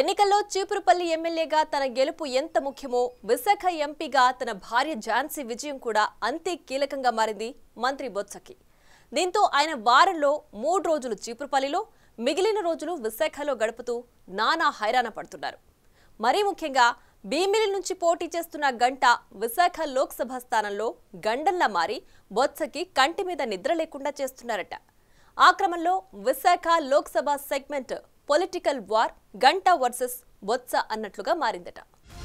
ఎన్నికల్లో చీపురుపల్లి ఎమ్మెల్యేగా తన గెలుపు ఎంత ముఖ్యమో విశాఖ ఎంపీగా తన భార్య ఝాన్సీ విజయం కూడా అంతే కీలకంగా మారింది మంత్రి బొత్సకి దీంతో ఆయన వారంలో మూడు రోజులు చీపురుపల్లిలో మిగిలిన రోజులు విశాఖలో గడుపుతూ నానా హైరాణ పడుతున్నారు మరీ ముఖ్యంగా భీమిలి నుంచి పోటీ చేస్తున్న గంట విశాఖ లోక్సభ స్థానంలో గండల్లా మారి బొత్సకి కంటి మీద నిద్ర లేకుండా చేస్తున్నారట ఆ క్రమంలో Visakha Lok Sabha segment political war Ganta versus Botsa అన్నట్లుగా మారిందట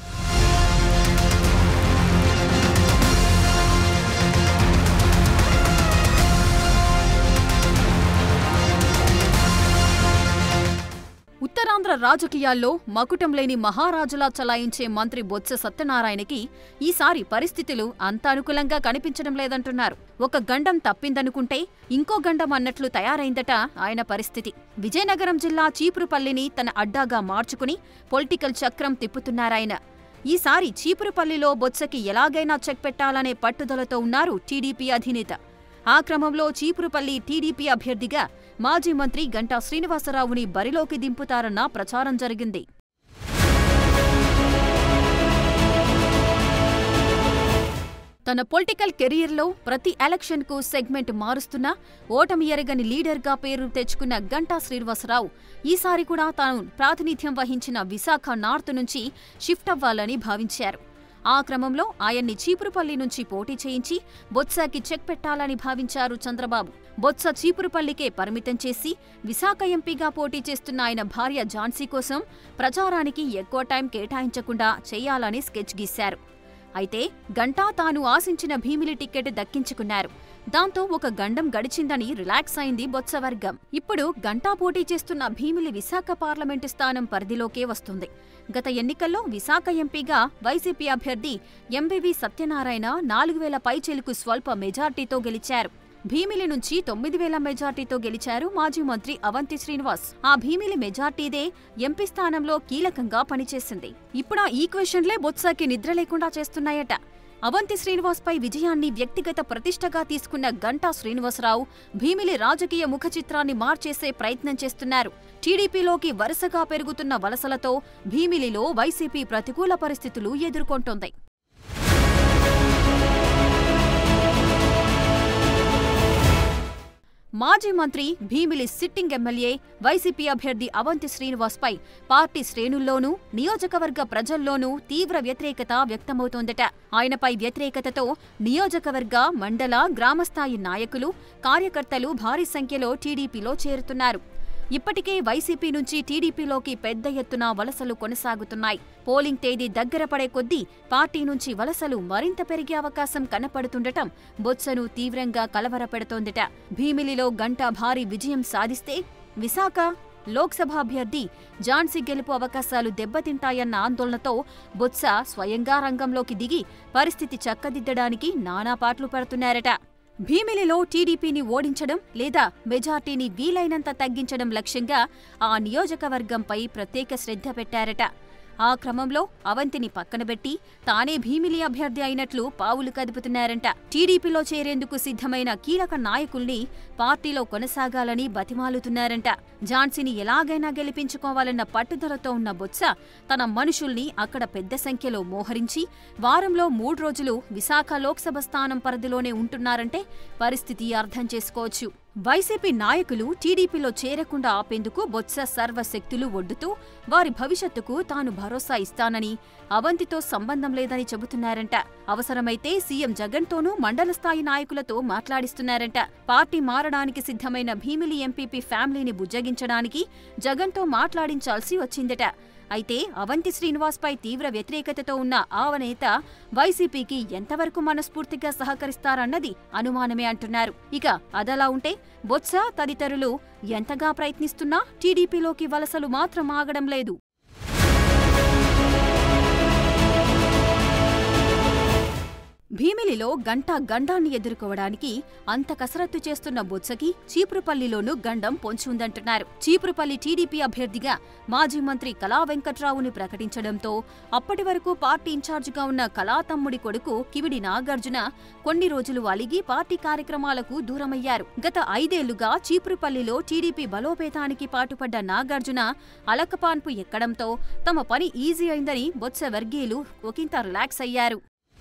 ఉత్తరాంధ్ర రాజకీయాల్లో మకుటం లేని మహారాజులా చలాయించే మంత్రి బొత్స సత్యనారాయణకి ఈసారి పరిస్థితులు అంత అనుకూలంగా కనిపించడం లేదంటున్నారు ఒక గండం తప్పిందనుకుంటే ఇంకో గండం అన్నట్లు తయారైందట ఆయన పరిస్థితి విజయనగరం జిల్లా చీపురుపల్లిని తన అడ్డాగా మార్చుకుని పొలిటికల్ చక్రం తిప్పుతున్నారాయన ఈసారి చీపురుపల్లిలో బొత్సకి ఎలాగైనా చెక్ పెట్టాలనే పట్టుదలతో ఉన్నారు టీడీపీ అధినేత ఆ క్రమంలో చీపురుపల్లి టీడీపీ అభ్యర్థిగా మాజీ మంత్రి గంటా శ్రీనివాసరావుని బరిలోకి దింపుతారన్న ప్రచారం జరిగింది తన పొలిటికల్ కెరీర్లో ప్రతి ఎలక్షన్కు సెగ్మెంట్ మారుస్తున్నా ఓటమి ఎరగని లీడర్గా పేరు తెచ్చుకున్న గంటా శ్రీనివాసరావు ఈసారి కూడా తాను ప్రాతినిధ్యం వహించిన విశాఖ నార్త్ నుంచి షిఫ్ట్ అవ్వాలని భావించారు ఆ క్రమంలో ఆయన్ని చీపురుపల్లి నుంచి పోటీ చేయించి బొత్సకి చెక్ పెట్టాలని భావించారు చంద్రబాబు బొత్స చీపురుపల్లికే పరిమితం చేసి విశాఖ ఎంపీగా పోటీ చేస్తున్న ఆయన భార్య ఝాన్సీ కోసం ప్రచారానికి ఎక్కువ టైం కేటాయించకుండా చేయాలని స్కెచ్ గీశారు అయితే గంటా తాను ఆశించిన భీమిలి టికెట్ దక్కించుకున్నారు దాంతో ఒక గండం గడిచిందని రిలాక్స్ అయింది బొత్సవర్గం ఇప్పుడు గంటా పోటీ చేస్తున్న భీమిలి విశాఖ పార్లమెంటు స్థానం పరిధిలోకే వస్తుంది గత ఎన్నికల్లో విశాఖ ఎంపీగా వైసీపీ అభ్యర్థి ఎంవివి సత్యనారాయణ నాలుగు వేల పైచేలుకు స్వల్ప మెజార్టీతో గెలిచారు భీమిలి నుంచి తొమ్మిది వేల మెజార్టీతో గెలిచారు మాజీ మంత్రి అవంతి శ్రీనివాస్ ఆ భీమిలి మెజార్టీదే ఎంపీ స్థానంలో కీలకంగా పనిచేసింది ఇప్పుడు ఆ ఈక్వేషన్లే బొత్సాకి నిద్ర లేకుండా చేస్తున్నాయట అవంతి శ్రీనివాస్పై విజయాన్ని వ్యక్తిగత ప్రతిష్టగా తీసుకున్న గంటా శ్రీనివాసరావు భీమిలి రాజకీయ ముఖ చిత్రాన్ని మార్చేసే ప్రయత్నం చేస్తున్నారు టీడీపీలోకి వరుసగా పెరుగుతున్న వలసలతో భీమిలిలో వైసీపీ ప్రతికూల పరిస్థితులు ఎదుర్కొంటోంది మాజీ మంత్రి భీమిలి సిట్టింగ్ ఎమ్మెల్యే వైసీపీ అభ్యర్థి అవంతి శ్రీనివాస్పై పార్టీ శ్రేణుల్లోనూ నియోజకవర్గ ప్రజల్లోనూ తీవ్ర వ్యతిరేకత వ్యక్తమవుతోందట ఆయనపై వ్యతిరేకతతో నియోజకవర్గ మండల గ్రామస్థాయి నాయకులు కార్యకర్తలు భారీ సంఖ్యలో టీడీపీలో చేరుతున్నారు ఇప్పటికే వైసీపీ నుంచి టీడీపీలోకి పెద్ద ఎత్తున వలసలు కొనసాగుతున్నాయి పోలింగ్ తేదీ దగ్గర పడే కొద్దీ పార్టీ నుంచి వలసలు మరింత పెరిగే అవకాశం కనపడుతుండటం బొత్సను తీవ్రంగా కలవరపెడుతోందట భీమిలిలో గంట భారీ విజయం సాధిస్తే విశాఖ లోక్సభ అభ్యర్థి ఝాన్సీ గెలుపు అవకాశాలు దెబ్బతింటాయన్న ఆందోళనతో బొత్స స్వయంగా రంగంలోకి దిగి పరిస్థితి చక్కదిద్దడానికి నానా పాట్లు పడుతున్నారట భీమిలిలో టీడీపీని ఓడించడం లేదా మెజార్టీని వీలైనంత తగ్గించడం లక్ష్యంగా ఆ నియోజకవర్గంపై ప్రత్యేక శ్రద్ధ పెట్టారట ఆ క్రమంలో అవంతిని పక్కనబెట్టి తానే భీమిలి అభ్యర్థి అయినట్లు పావులు కదుపుతున్నారంట టీడీపీలో చేరేందుకు సిద్ధమైన కీలక నాయకుల్ని పార్టీలో కొనసాగాలని బతిమాలుతున్నారంట ఝాన్సీని ఎలాగైనా గెలిపించుకోవాలన్న పట్టుదలతో ఉన్న బొత్స తన మనుషుల్ని అక్కడ పెద్ద సంఖ్యలో మోహరించి వారంలో మూడు రోజులు విశాఖ లోక్సభ స్థానం పరిధిలోనే ఉంటున్నారంటే పరిస్థితి అర్థం చేసుకోవచ్చు వైసీపీ నాయకులు టీడీపీలో చేరకుండా ఆపేందుకు బొత్స సర్వశక్తులు ఒడ్డుతూ వారి భవిష్యత్తుకు తాను భరోసా ఇస్తానని అవంతితో సంబంధం లేదని చెబుతున్నారంట అవసరమైతే సీఎం జగన్తోనూ మండల స్థాయి నాయకులతో మాట్లాడిస్తున్నారంట పార్టీ మారడానికి సిద్ధమైన భీమిలి ఎంపీపీ ఫ్యామిలీని బుజ్జగించడానికి జగన్తో మాట్లాడించాల్సి వచ్చిందట అయితే అవంతి శ్రీనివాస్పై తీవ్ర వ్యతిరేకతతో ఉన్న ఆ నేత వైసీపీకి ఎంతవరకు మనస్ఫూర్తిగా సహకరిస్తారన్నది అనుమానమే అంటున్నారు ఇక అదలా ఉంటే బొత్స తదితరులు ఎంతగా ప్రయత్నిస్తున్నా టీడీపీలోకి వలసలు మాత్రం ఆగడం లేదు భీమిలిలో గంట గండాన్ని ఎదుర్కోవడానికి అంత కసరత్తు చేస్తున్న బొత్సకి చీపురుపల్లిలోనూ గండం పొంచి ఉందంటున్నారు చీపురుపల్లి టీడీపీ అభ్యర్థిగా మాజీ మంత్రి కళా వెంకట్రావుని ప్రకటించడంతో అప్పటి వరకు పార్టీ ఇన్ఛార్జిగా ఉన్న కళా తమ్ముడి కొడుకు కివిడి నాగార్జున కొన్ని రోజులు అలిగి పార్టీ కార్యక్రమాలకు దూరమయ్యారు గత ఐదేళ్లుగా చీపురుపల్లిలో టీడీపీ బలోపేతానికి పాటుపడ్డ నాగార్జున అలకపాన్పు ఎక్కడంతో తమ పని ఈజీ అయిందని బొత్స వర్గీయులు ఒకంత రిలాక్స్ అయ్యారు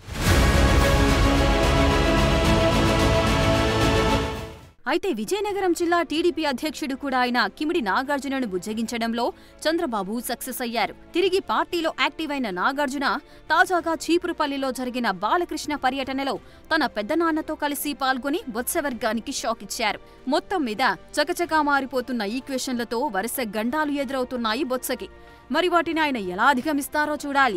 అయితే విజయనగరం జిల్లా టీడీపీ అధ్యక్షుడు కూడా అయిన కిమిడి నాగార్జునను బుజ్జగించడంలో చంద్రబాబు సక్సెస్ అయ్యారు తిరిగి పార్టీలో యాక్టివ్ అయిన నాగార్జున తాజాగా చీపురుపల్లిలో జరిగిన బాలకృష్ణ పర్యటనలో తన పెద్దనాన్నతో కలిసి పాల్గొని బొత్సవర్గానికి షాక్ ఇచ్చారు మొత్తం మీద చకచకా మారిపోతున్న ఈక్వేషన్లతో వరుస గండాలు ఎదురవుతున్నాయి బొత్సకి మరి వాటిని ఆయన ఎలా అధిగమిస్తారో చూడాలి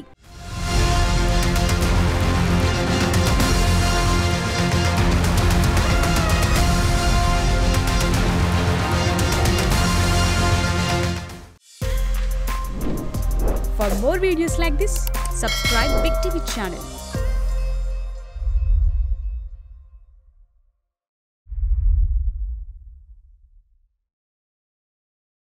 For more videos like this, subscribe Big TV channel